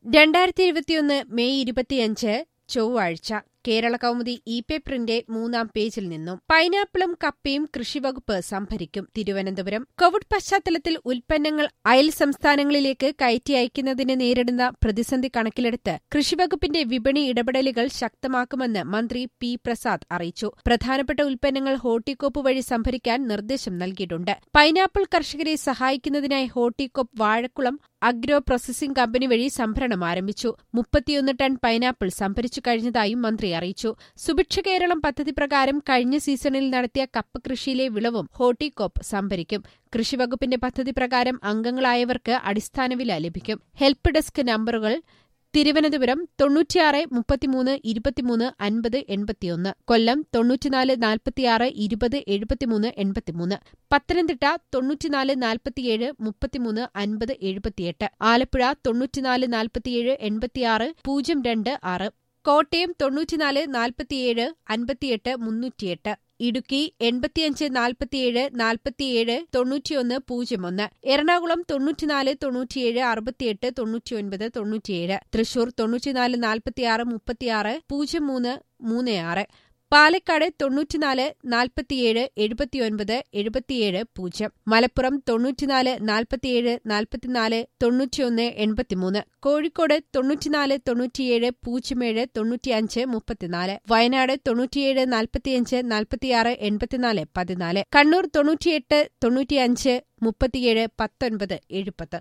രണ്ടായിരത്തി ഇരുപത്തിയൊന്ന് മെയ് ഇരുപത്തിയഞ്ച് ചൊവ്വാഴ്ച കേരള കൗമുദി ഇ പേപ്പറിന്റെ മൂന്നാം പേജിൽ നിന്നും പൈനാപ്പിളും കപ്പയും കൃഷിവകുപ്പ് സംഭരിക്കും തിരുവനന്തപുരം കോവിഡ് പശ്ചാത്തലത്തിൽ ഉൽപ്പന്നങ്ങൾ അയൽ സംസ്ഥാനങ്ങളിലേക്ക് കയറ്റി അയക്കുന്നതിന് നേരിടുന്ന പ്രതിസന്ധി കണക്കിലെടുത്ത് കൃഷിവകുപ്പിന്റെ വിപണി ഇടപെടലുകൾ ശക്തമാക്കുമെന്ന് മന്ത്രി പി പ്രസാദ് അറിയിച്ചു പ്രധാനപ്പെട്ട ഉൽപ്പന്നങ്ങൾ ഹോർട്ടികോപ്പ് വഴി സംഭരിക്കാൻ നിർദ്ദേശം നൽകിയിട്ടുണ്ട് പൈനാപ്പിൾ കർഷകരെ സഹായിക്കുന്നതിനായി Horticorp Vazhakulam agro processing company വഴി സംഭരണം ആരംഭിച്ചു മുപ്പത്തിയൊന്ന് ടൺ പൈനാപ്പിൾ സംഭരിച്ചു കഴിഞ്ഞതായും മന്ത്രി അറിയിച്ചു സുഭിക്ഷ കേരളം പദ്ധതി പ്രകാരം കഴിഞ്ഞ സീസണിൽ നടത്തിയ കപ്പ കൃഷിയിലെ വിളവും ഹോർട്ടികോപ്പ് സംഭരിക്കും കൃഷിവകുപ്പിന്റെ പദ്ധതി പ്രകാരം അംഗങ്ങളായവർക്ക് അടിസ്ഥാന വില ലഭിക്കും ഹെൽപ്പ് ഡെസ്ക് നമ്പറുകൾ തിരുവനന്തപുരം തൊണ്ണൂറ്റിയാറ് മുപ്പത്തിമൂന്ന് ഇരുപത്തിമൂന്ന് അൻപത് എൺപത്തിയൊന്ന് കൊല്ലം തൊണ്ണൂറ്റിനാല് നാൽപ്പത്തിയാറ് ഇരുപത് എഴുപത്തിമൂന്ന് എൺപത്തിമൂന്ന് പത്തനംതിട്ട തൊണ്ണൂറ്റിനാല് നാൽപ്പത്തിയേഴ് മുപ്പത്തിമൂന്ന് അൻപത് എഴുപത്തിയെട്ട് ആലപ്പുഴ തൊണ്ണൂറ്റിനാല് നാൽപ്പത്തിയേഴ് എൺപത്തിയാറ് പൂജ്യം രണ്ട് ആറ് കോട്ടയം തൊണ്ണൂറ്റിനാല് നാൽപ്പത്തിയേഴ് അൻപത്തിയെട്ട് മുന്നൂറ്റിയെട്ട് ഇടുക്കി എൺപത്തിയഞ്ച് നാൽപ്പത്തിയേഴ് നാൽപ്പത്തിയേഴ് തൊണ്ണൂറ്റിയൊന്ന് പൂജ്യം ഒന്ന് എറണാകുളം തൊണ്ണൂറ്റിനാല് തൊണ്ണൂറ്റിയേഴ് അറുപത്തിയെട്ട് തൊണ്ണൂറ്റിയൊൻപത് തൊണ്ണൂറ്റിയേഴ് തൃശൂർ തൊണ്ണൂറ്റിനാല് നാൽപ്പത്തിയാറ് മുപ്പത്തിയാറ് പൂജ്യം മൂന്ന് മൂന്ന് ആറ് പാലക്കാട് തൊണ്ണൂറ്റിനാല് നാൽപ്പത്തിയേഴ് എഴുപത്തിയൊൻപത് എഴുപത്തിയേഴ് പൂജ്യം മലപ്പുറം തൊണ്ണൂറ്റിനാല് നാൽപ്പത്തിയേഴ് നാൽപ്പത്തിനാല് തൊണ്ണൂറ്റിയൊന്ന് എൺപത്തിമൂന്ന് കോഴിക്കോട് തൊണ്ണൂറ്റിനാല് തൊണ്ണൂറ്റിയേഴ് പൂജ്യം ഏഴ് തൊണ്ണൂറ്റിയഞ്ച് മുപ്പത്തിനാല് വയനാട് തൊണ്ണൂറ്റിയേഴ് നാൽപ്പത്തിയഞ്ച് നാൽപ്പത്തിയാറ് എൺപത്തിനാല് പതിനാല് കണ്ണൂർ തൊണ്ണൂറ്റിയെട്ട് തൊണ്ണൂറ്റിയഞ്ച് മുപ്പത്തിയേഴ് പത്തൊൻപത് എഴുപത്